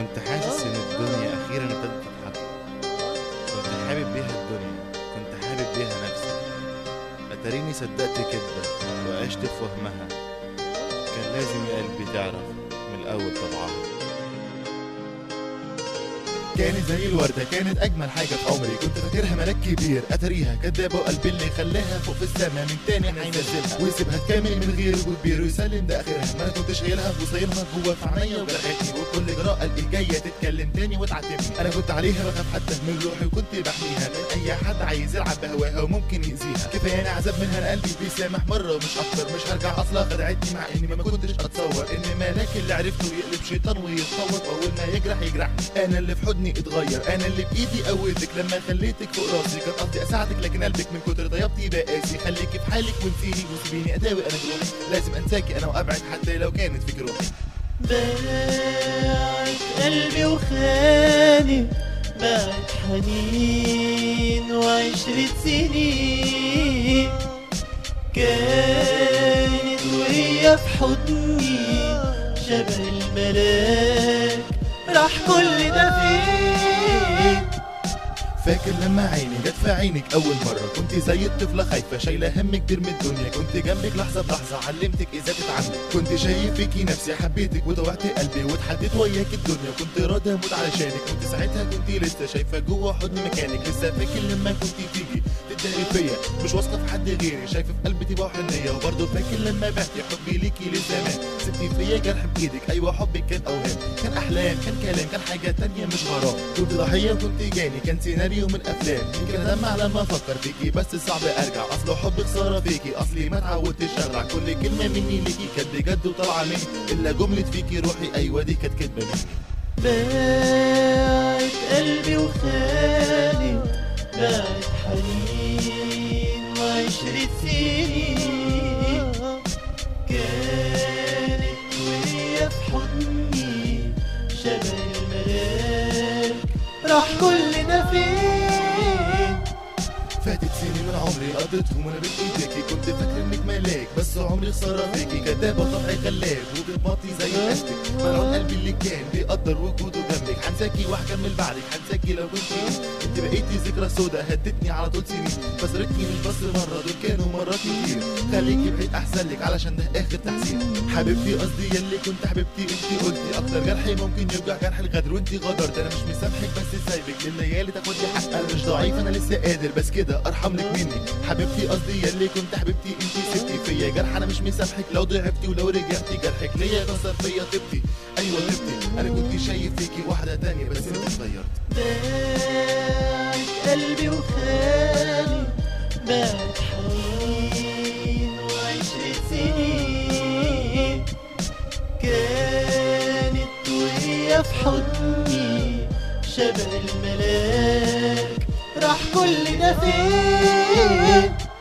كنت حاسس ان الدنيا اخيرا ابتدت تضحك كنت حابب بيها الدنيا كنت حابب بيها نفسي اتاريني صدقت كدبة وعشت في وهمها كان لازم يا قلبي تعرف من الاول طبعها كانت زي الوردة كانت أجمل حاجة في عمري كنت فاكرها ملاك كبير أتاريها كدابة وقلبي اللي خلاها فوق في السما من تاني هينزلها ويسيبها تكمل من غير وجود كبير ويسلم ده آخرها ما أنا كنت شايلها وصايلها جوه في عينيا وجرحتني وكل جراءة قلبي جاية تتكلم تاني وتعاتبني أنا كنت عليها بخاف حتى من روحي وكنت بحميها من أي حد عايز يلعب بهواها وممكن يأذيها كفاية عذاب منها أنا قلبي بيسامح مرة مش أكتر مش هرجع أصلا خدعتني مع إني ما كنتش أتصور إن ملاك اللي عرفته يقلب شيطان ويتطور أول ما يجرح يجرحني أنا اللي في حضني اتغير انا اللي بايدي قويتك لما خليتك فوق راسي كان قصدي اساعدك لكن قلبك من كتر طيبتي بقى قاسي خليكي في حالك وانسيني وسيبيني اداوي انا جروحي لازم انساكي انا وابعد حتى لو كانت فيك روحي باعت قلبي وخاني باعت حنين وعشرة سنين كانت وهي في حضني شبه الملاك راح كل ده فين فاكر لما عيني جت في عينك اول مره كنت زي الطفله خايفه شايله هم كبير من الدنيا كنت جنبك لحظه بلحظه علمتك ازاي تتعاملي كنت شايف فيكي نفسي حبيتك وطوعت قلبي واتحديت وياك الدنيا كنت راضي اموت علشانك كنت ساعتها كنت لسه شايفه جوه حضن مكانك لسه فاكر لما كنت تيجي تداري فيا مش واثقه في حد غيري شايفه في قلبي طيبه وحنيه وبرضه فاكر لما بعتي حبي ليكي للزمان سبتي فيا جرح بايدك ايوه حبك كان اوهام كان احلام كان كلام كان حاجه تانية مش غرام كنت ضحيه وكنت جاني كان سيناريو من افلام يمكن ادمع لما افكر فيكي بس صعب ارجع اصل حب خساره فيكي اصلي ما اتعودتش اغرع كل كلمه مني ليكي كانت بجد وطالعه مني الا جمله فيكي روحي ايوه دي كانت كدبه مني باعت قلبي وخاني باعت حنين وعشرة سنين كانت وهي في حضني شبه الملاك راح كل ده فين فاتت سنين من عمري قضيتهم وانا بين ايديكي كنت فاكر انك ملاك بس عمري خساره فيكي كدابه طبعي غلاب وبتمطي زي الاستك ملعون قلبي اللي كان بيقدر وجوده جنبك هنساكي وهكمل بعدك هنساكي لو كنت انت بقيتي ذكرى سودا هدتني على طول سنين فسرتني مش بس مره دول كانوا مرات كتير خليكي بعيد احسن لك علشان ده اخر تحسين حبيبتي قصدي يلي كنت حبيبتي انت قلتي اكتر جرحي ممكن يوجع جرح الغدر وانت غدرت انا مش مسامحك بس سايبك لليالي تاخدي حق انا مش ضعيف انا لسه قادر بس كده ارحم لك مني حبيبتي قصدي يلي كنت حبيبتي انت سبتي فيا جرح انا مش مسامحك لو ضعفتي ولو رجعتي جرحك ليا كسر فيا طبتي ايوه طبتي انا كنت شايف فيكي واحده تانية بس انت اتغيرت باعت قلبي وخاني باعت حنين وعشرة سنين كانت وهي في حضني شبه الملاك راح كل ده فين